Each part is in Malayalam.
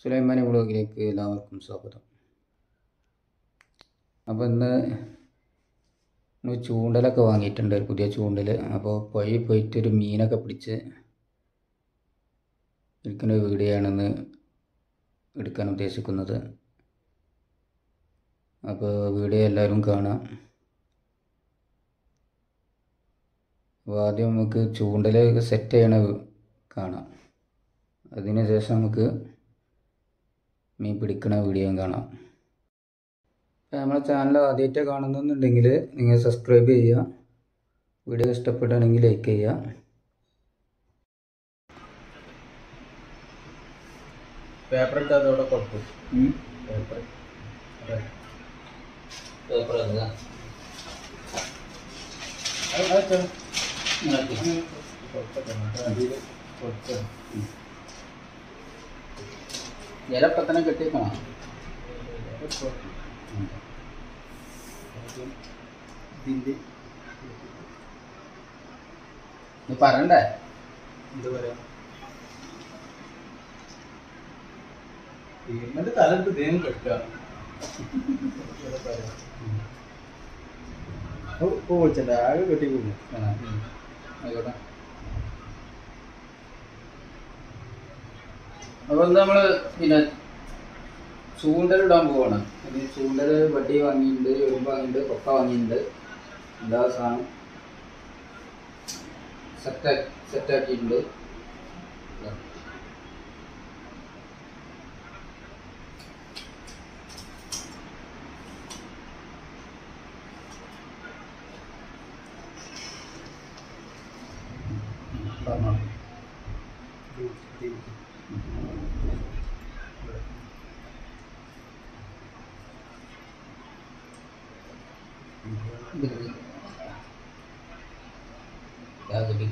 സുലൈമാനി വ്ളോഗിലേക്ക് എല്ലാവർക്കും സ്വാഗതം അപ്പോൾ ഇന്ന് നമ്മൾ ചൂണ്ടലൊക്കെ വാങ്ങിയിട്ടുണ്ട് ഒരു പുതിയ ചൂണ്ടൽ അപ്പോൾ പുഴയിൽ പോയിട്ട് ഒരു മീനൊക്കെ പിടിച്ച് എടുക്കുന്ന വീഡിയോ ആണെന്ന് എടുക്കാൻ ഉദ്ദേശിക്കുന്നത് അപ്പോൾ വീഡിയോ എല്ലാവരും കാണാം അപ്പോൾ ആദ്യം നമുക്ക് ചൂണ്ടൽ സെറ്റ് ചെയ്യണ കാണാം അതിന് ശേഷം നമുക്ക് മീൻ പിടിക്കണ വീഡിയോയും കാണാം അപ്പോൾ നമ്മളെ ചാനൽ ആദ്യമായിട്ട് കാണുന്നുണ്ടെങ്കിൽ നിങ്ങൾ സബ്സ്ക്രൈബ് ചെയ്യുക വീഡിയോ ഇഷ്ടപ്പെടുകയാണെങ്കിൽ ലൈക്ക് ചെയ്യുക പേപ്പർ എടുത്ത് അതോടെ കൊടുക്കും പേപ്പർ പേപ്പർ ഇലപ്പം തന്നെ കെട്ടിക്കണം ഇതിൻ്റെ നീ പറയണ്ടേ എന്താ പറയാ എന്നിട്ട് തലത്ത് ദേഹം കെട്ടുക പോച്ചണ്ട ആകെ കെട്ടി പോകുന്നു ആ, ആയിക്കോട്ടെ അപ്പോൾ നമ്മൾ പിന്നെ ചൂണ്ടലിടാൻ പോവാണ് അത് ചൂണ്ടൽ വടി വാങ്ങിയിട്ടുണ്ട് എറുമ്പ് വാങ്ങിയിട്ടുണ്ട് കൊക്ക വാങ്ങിയിട്ടുണ്ട് എല്ലാ സാധനം സെറ്റാക്കി സെറ്റാക്കിയിട്ടുണ്ട് പറഞ്ഞോ ഇതില് യാതൊരു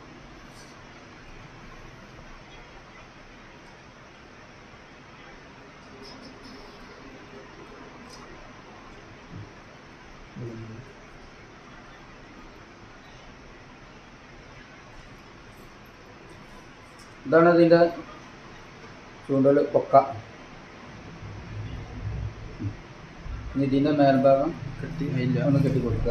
ഇതാണ് ഇതിൻ്റെ ചൂണ്ടൽ കൊക്ക ഇനി ഇതിൻ്റെ മേൽഭാഗം കെട്ടി ഇല്ല ഒന്ന് കെട്ടി കൊടുക്കുക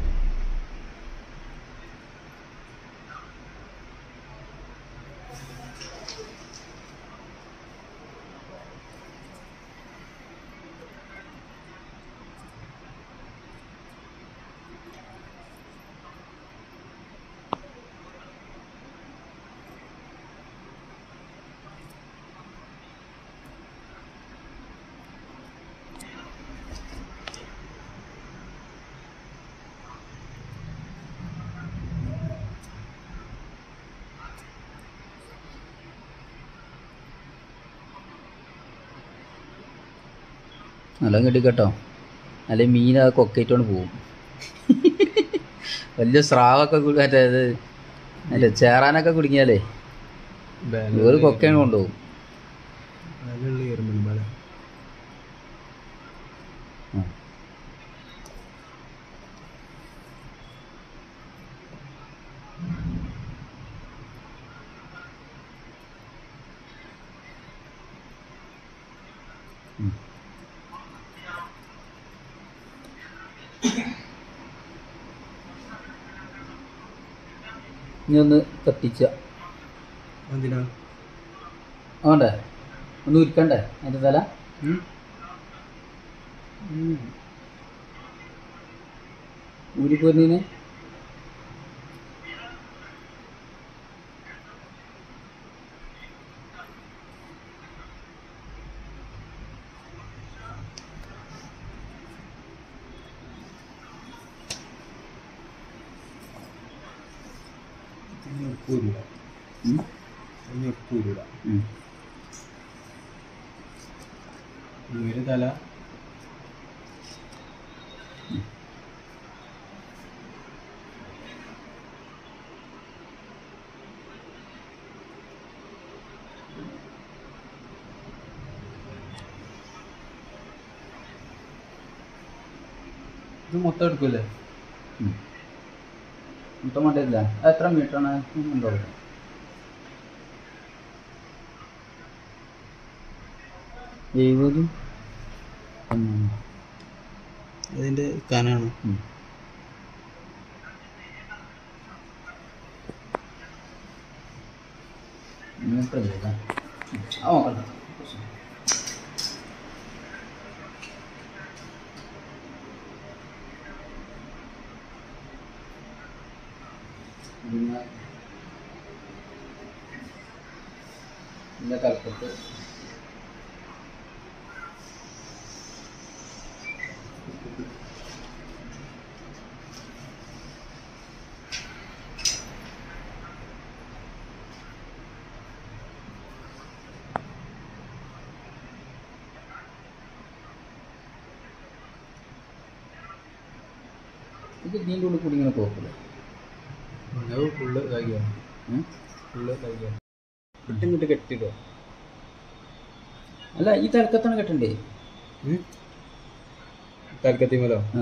നല്ല കെട്ടിക്കെട്ടോ നല്ല മീൻ ആ കൊക്കയിട്ടോണ്ട് പോവും വലിയ സ്രാവൊക്കെ കുടി- മറ്റേ ഇത് അല്ല ചേറാനൊക്കെ കുടുങ്ങിയാലേ ഒരു കൊക്കയാണ് കൊണ്ടുപോകും അതിലുള്ള എറുമ്പൽ ആ. ഉം. ഇനി ഒന്ന് കത്തിച്ച എന്തിനാ ആവണ്ടേ ഒന്ന് ഉരുക്കണ്ടേ അതിൻ്റെ തല ഉം? ഊരിപ്പോരുന്നതിന് ഇനി ഉപ്പൂരില്ല ഉം. ഇനി ഉപ്പൂരില്ല ഉം. ഒരു തല ഇത് മൊത്തം എടുക്കൂലേ ഉം. മൊത്തം മണ്ടയില്ല എത്ര മീറ്ററാണ് ഉണ്ടോ എഴുപത് അതിൻ്റെ കനാണ് ആ നോക്കണ്ട പിന്നെ പിന്നെ തലപ്പത്ത് ഇത് ഇതിൻ്റെ ഉള്ളിൽ കൂടി ഇങ്ങനെ പോകില്ല അത് ഫുള്ള് ഇതാക്കിയാണ് ഫുള്ള് ഇതാക്കിയാണ് കിട്ടും കിട്ടും കെട്ടിടുക അല്ല ഈ തലക്കത്താണ് കെട്ടണ്ടേ തൽക്കത്തിമലോ ആ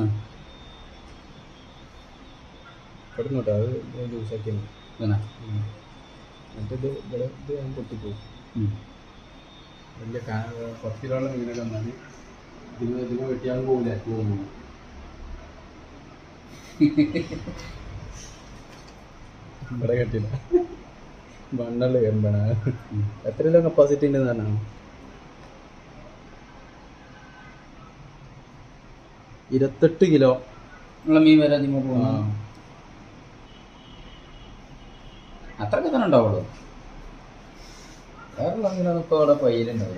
കിടന്നോട്ടെ അത് ജ്യൂസാക്കിയാണ് ഇങ്ങനെ. മറ്റേത് ഇവിടെ ഇത് ഞാൻ പൊട്ടിപ്പോവും ഉം. വലിയ പത്ത് കിലോളം മീനൊക്കെ വന്നാൽ ഇതിന് ഇതിന് വെട്ടിയാൽ പോകില്ല പോകുന്നു ഇവിടെ കെട്ടില്ല മണ്ണുള്ള കയറുമ്പോഴാണ് എത്ര കിലോ കപ്പാസിറ്റി ഉണ്ടെന്ന് പറഞ്ഞാണ് ഇരുപത്തെട്ട് കിലോ ഉള്ള മീൻ വരെ അതിമ പോകുന്നു അത്രയൊക്കെ തന്നെ ഉണ്ടാവുള്ളൂ വേറെ മീനൊന്നും ഇപ്പോൾ അവിടെ പയ്യലുണ്ടാവില്ല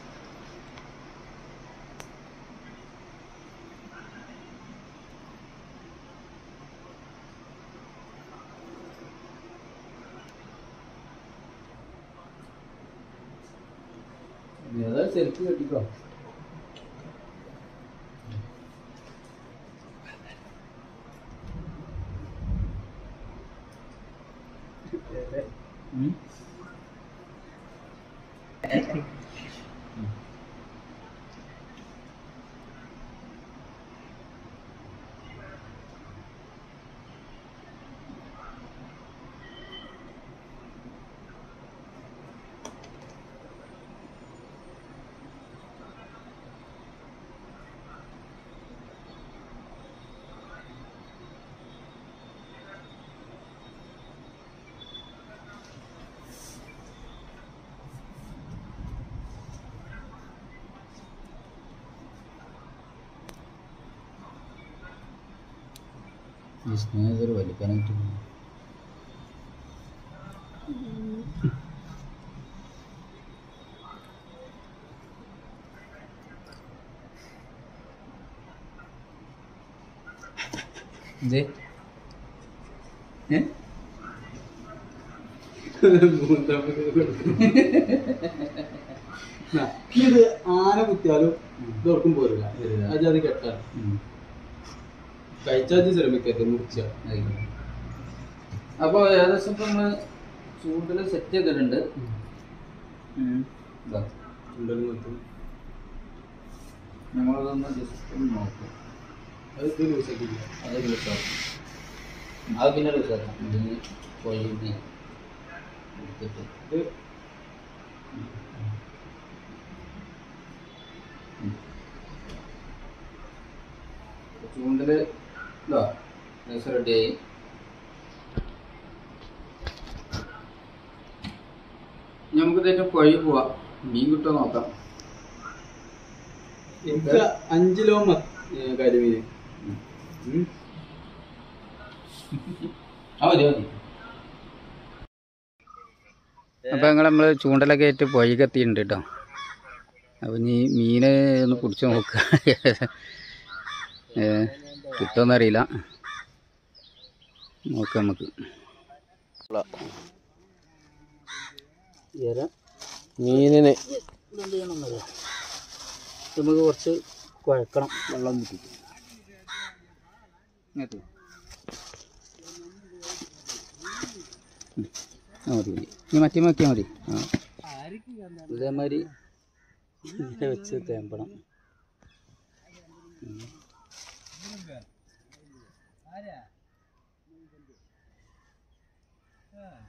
ഏതാ ശരിക്ക് കെട്ടിക്കോ ഉം. ഈ സ്നേഹിതർ വലിക്കാനായിട്ട് പോകുന്നു. എന്തേ ഏ ഇത് ആന കുത്തിയാലും ഇതോർക്കും പോരില്ല വരില്ല. അത് അത് കെട്ടാൻ ഉം. കഴിച്ചാൽ ശ്രമിക്കരുത് മുറിച്ച ആയിക്കോട്ടെ. അപ്പോൾ ഏകദേശം ഇപ്പം നമ്മൾ ചൂണ്ടിൽ സെറ്റ് ചെയ്തിട്ടുണ്ട് ഉം. ഇതാ. ഉണ്ടെന്ന് മൊത്തം നമ്മളതൊന്ന് ജസ്റ്റ് ഒന്ന് നോക്കും അത് ഇത് ലൂസാക്കിയില്ല അത് ലൂസാക്കും അത് പിന്നെ ലൂസാക്കാം ഇതിന് കൊയ്യുന്ന എടുത്തിട്ട് ഇത് ചൂണ്ടിൽ ഇതാ ലൂസ് റെഡിയായി നമുക്ക് ഇതിൻ്റെ കൊഴി പോവാം മീൻ കിട്ടുമോ നോക്കാം എനിക്ക് അഞ്ച് കിലോ മ- ഏ, കരിമീൻ ഉം. ആ മതി മതി അപ്പോൾ ഞങ്ങൾ നമ്മൾ ചൂണ്ടലൊക്കെ ആയിട്ട് പൊയ്കെത്തിയിട്ടുണ്ട് കേട്ടോ അപ്പോൾ ഇനി മീനെ ഒന്ന് പിടിച്ച് നോക്കുക ഏ, കിട്ടുമെന്നറിയില്ല നോക്കാം നമുക്ക് മീനിന് നമുക്ക് കുറച്ച് കുഴക്കണം വെള്ളം മുട്ടിട്ട് ഇങ്ങോട്ട് ഉം. ആ മതി മതി ഇനി മറ്റേ നോക്കിയാൽ മതി ആ ഇതേമാതിരി ഇങ്ങനെ വെച്ച് തേമ്പണം ഉം.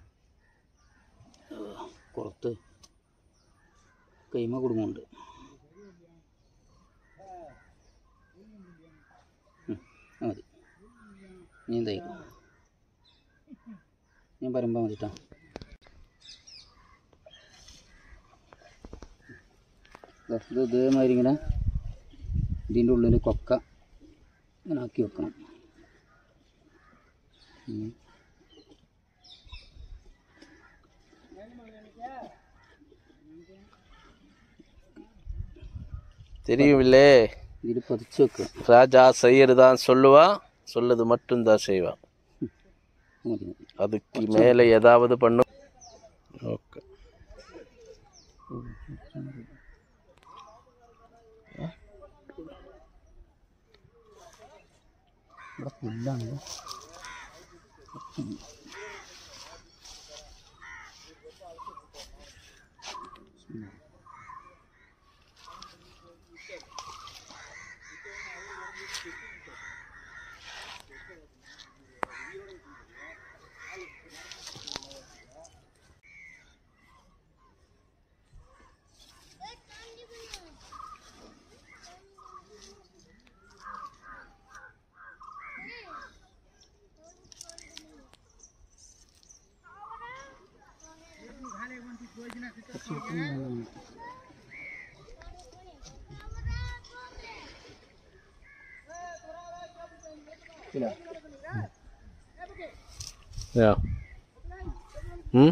പുറത്ത് കൈമ കുടുങ്ങുന്നുണ്ട് നീ തൈ ഞാൻ വരുമ്പോൾ മതിട്ടാ ദാ ഇത് ഇതേമാതിരി ഇങ്ങനെ ഇതിൻ്റെ ഉള്ളിൽ കൊക്ക ഇങ്ങനെ ആക്കി വെക്കണം ഉം. தெரியுமில்லே ഇതിൽ പതിച്ച് വെക്കുക ராஜா செய்யறதான் சொல்லுவான் சொல்லுது மட்டும்தான் செய்வான் മതി മതി அதுக்கு மேலே ஏதாவது பண்ணும் ஓகே ഇവിടെ പുല്ലാണ് ഇല്ല Ja. Hm?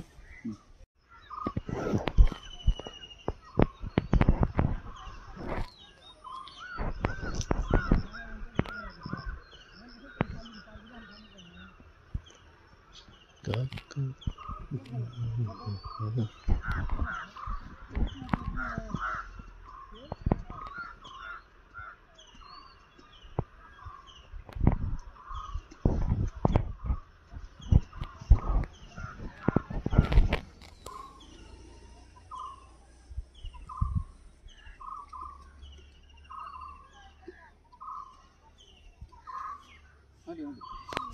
മതി മതി